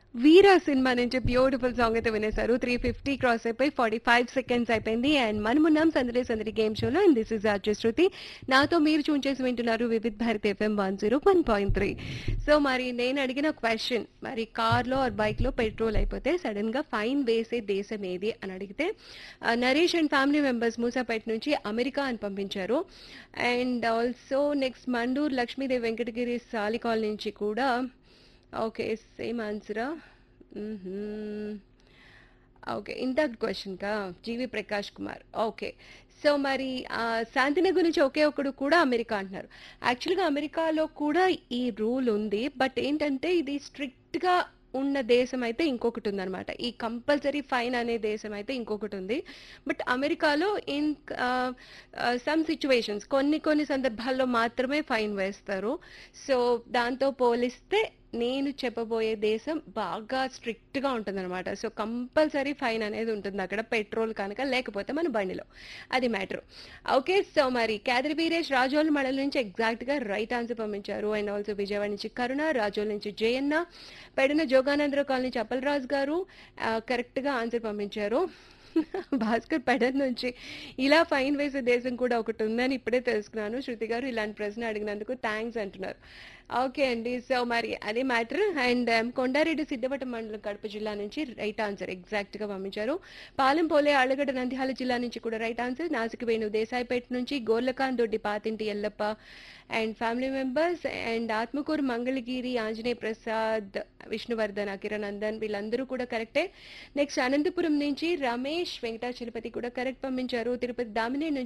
వీరా సినిమా నుంచి beautiful song అయితే వినేశారు త్రీ ఫిఫ్టీ క్రాస్ అయిపోయి ఫార్టీ ఫైవ్ సెకండ్స్ అయిపోయింది అండ్ మనమున్నాం సందడి సందడి గేమ్ షోలో and this is RJ Shruti నాతో మీరు చూన్ చేసి వింటున్నారు Vividh Bharat FM one zero one point three so మరి నేను అడిగిన క్వశ్చన్ మరి కార్లో ఆర్ బైక్లో పెట్రోల్ అయిపోతే సడన్ గా ఫైన్ వేసే దేశం ఏది అని అడిగితే ఆ, Naresh and family members Moosapet నుంచి అమెరికా అని పంపించారు and also next Mandur Lakshmidevi Venkatagiri సాలికాల్ నుంచి కూడా ఓకే సేమ్ ఆన్సరా ఓకే ఇంతకు క్వశ్చన్కా G V Prakash Kumar okay so మరి ఆ, శాంతినగర్ గురించి ఒకే ఒకడు కూడా అమెరికా అంటున్నారు యాక్చువల్గా అమెరికాలో కూడా ఈ రూల్ ఉంది బట్ ఏంటంటే ఇది స్ట్రిక్ట్గా ఉన్న దేశం అయితే ఇంకొకటి ఉందన్నమాట ఈ కంపల్సరీ ఫైన్ అనే దేశం అయితే ఇంకొకటి ఉంది బట్ అమెరికాలో ఇన్ సమ్ సిచ్యువేషన్స్ కొన్ని కొన్ని సందర్భాల్లో మాత్రమే ఫైన్ వేస్తారు సో దాంతో పోలిస్తే నేను చెప్పబోయే దేశం బాగా స్ట్రిక్ట్గా ఉంటుందన్నమాట సో కంపల్సరీ ఫైన్ అనేది ఉంటుంది అక్కడ పెట్రోల్ కనుక లేకపోతే మన బండిలో అది మ్యాటర్ ఓకే సో మరి కేదరి వీరేష్ రాజోల్ మండల నుంచి ఎగ్జాక్ట్గా రైట్ ఆన్సర్ పంపించారు అండ్ ఆల్సో విజయవాడ నుంచి కరుణ రాజోల్ నుంచి జయన్న పెడిన జోగానందరావు కాలనీ నుంచి అప్పలరాజు గారు ఆ, కరెక్ట్గా ఆన్సర్ పంపించారు భాస్కర్ పెడన్ నుంచి ఇలా ఫైన్ వేసే దేశం కూడా ఒకటి ఉందని ఇప్పుడే తెలుసుకున్నాను శృతి గారు ఇలాంటి ప్రశ్న అడిగినందుకు థ్యాంక్స్ అంటున్నారు ఓకే అండి సో మరి అదే మ్యాటర్ అండ్ కొండారెడ్డి సిద్ధవటం మండలం కడప జిల్లా నుంచి రైట్ ఆన్సర్ ఎగ్జాక్ట్ గా పంపించారు పాలెం పోలే ఆళ్ళగడ్డ నంద్యాల జిల్లా నుంచి కూడా రైట్ ఆన్సర్ నాసిక వేణు దేశాయిపేట నుంచి గోర్లకాన్ దొడ్డి పాతింటి Yellappa and family members and Atmakur Mangalagiri Anjaneya Prasad Vishnuvardhan Akiranandan వీళ్ళందరూ కూడా కరెక్టే నెక్స్ట్ అనంతపురం నుంచి రమేష్ వెంకటాచలపతి కూడా కరెక్ట్ పంపించారు తిరుపతి దామినేని నుంచి